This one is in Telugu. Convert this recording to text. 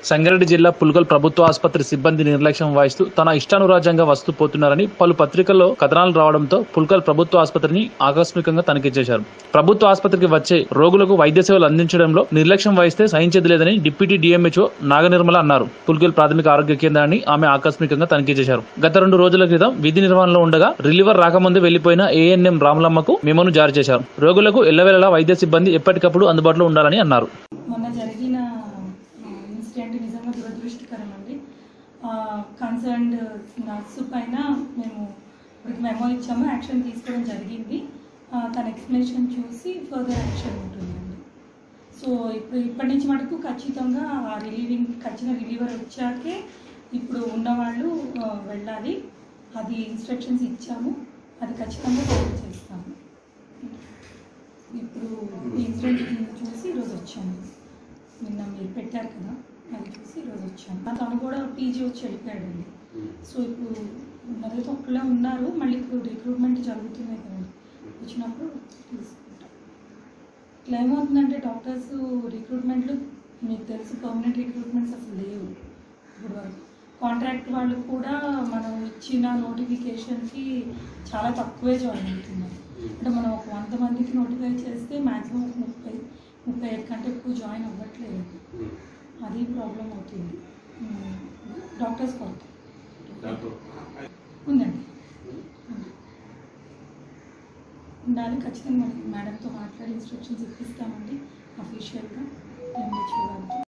సంగారెడ్డి జిల్లా పుల్గల్ ప్రభుత్వ ఆసుపత్రి సిబ్బంది నిర్లక్ష్యం వహిస్తూ తన ఇష్టానురాజ్యంగా వస్తూ పోతున్నారని పలు పత్రికల్లో కథనాలు రావడంతో పుల్కల్ ప్రభుత్వ ఆసుపత్రిని ఆకస్మికంగా తనిఖీ చేశారు ప్రభుత్వ ఆసుపత్రికి వచ్చే రోగులకు వైద్య సేవలు అందించడంలో నిర్లక్ష్యం వహిస్తే సహించేది లేదని డిప్యూటీ డిఎంహెచ్ఓ నాగనిర్మల అన్నారు పుల్కల్ ప్రాథమిక ఆరోగ్య కేంద్రాన్ని ఆమె ఆకస్మికంగా తనిఖీ చేశారు గత రెండు రోజుల క్రితం విధి నిర్వహణలో ఉండగా రిలీవర్ రాకముందు వెళ్లిపోయిన ఏఎన్ఎం రామలమ్మకు మెమోను జారీ చేశారు రోగులకు ఎల్లవేళలా వైద్య సిబ్బంది ఎప్పటికప్పుడు అందుబాటులో ఉండాలని అన్నారు మొన్న జరిగిన ఇన్సిడెంట్ నిజంగా దురదృష్టకరం అండి కన్సర్న్డ్ నర్సు పైన మేము ఇప్పుడు మెమో ఇచ్చాము యాక్షన్ తీసుకోవడం జరిగింది ఆ, తన ఎక్స్ప్లెనేషన్ చూసి ఫర్దర్ యాక్షన్ ఉంటుందండి సో ఇప్పుడు ఇప్పటి నుంచి మటుకు ఖచ్చితంగా ఆ రిలీవింగ్ ఖచ్చితంగా రిలీవర్ వచ్చాకే ఇప్పుడు ఉన్నవాళ్ళు ఆ, వెళ్ళాలి అది ఇన్స్ట్రక్షన్స్ ఇచ్చాము అది ఖచ్చితంగా ఫాలో చేస్తాము ఇప్పుడు ఈ ఇన్సిడెంట్ చూసి ఈరోజు వచ్చాము నిన్న మీరు పెట్టారు కదా అది చూసి ఈరోజు వచ్చాము ఆ తను కూడా పీజీ వచ్చి వెళ్ళిపోయాడండి సో ఇప్పుడు నలుగురు ఒక్కళ్ళే ఉన్నారు మళ్ళీ ఇప్పుడు రిక్రూట్మెంట్ జరుగుతున్నాయి కదండి వచ్చినప్పుడు తీసుకుంటాం ఇట్లా ఏమవుతుందంటే డాక్టర్స్ రిక్రూట్మెంట్లు మీకు తెలుసు పర్మనెంట్ రిక్రూట్మెంట్స్ అసలు లేవు ఇప్పుడు వరకు కాంట్రాక్ట్ వాళ్ళు కూడా మనం ఇచ్చిన నోటిఫికేషన్కి చాలా తక్కువే జాయిన్ అవుతున్నారు అంటే మనం ఒక వంద మందికి నోటిఫై చేస్తే మ్యాక్సిమం ఒక ముప్పై ముప్పై ఐదు కంటే ఎక్కువ జాయిన్ అవ్వట్లేదు అది ప్రాబ్లం అవుతుంది ఉమ్, డాక్టర్స్ కొరత ఉందండి ఉంది. ఉండాలి ఖచ్చితంగా మరి మేడంతో మాట్లాడి ఇన్స్ట్రక్షన్స్ ఇప్పిస్తామండి అఫీషియల్గా ఎంహెచ్ఓ గారితో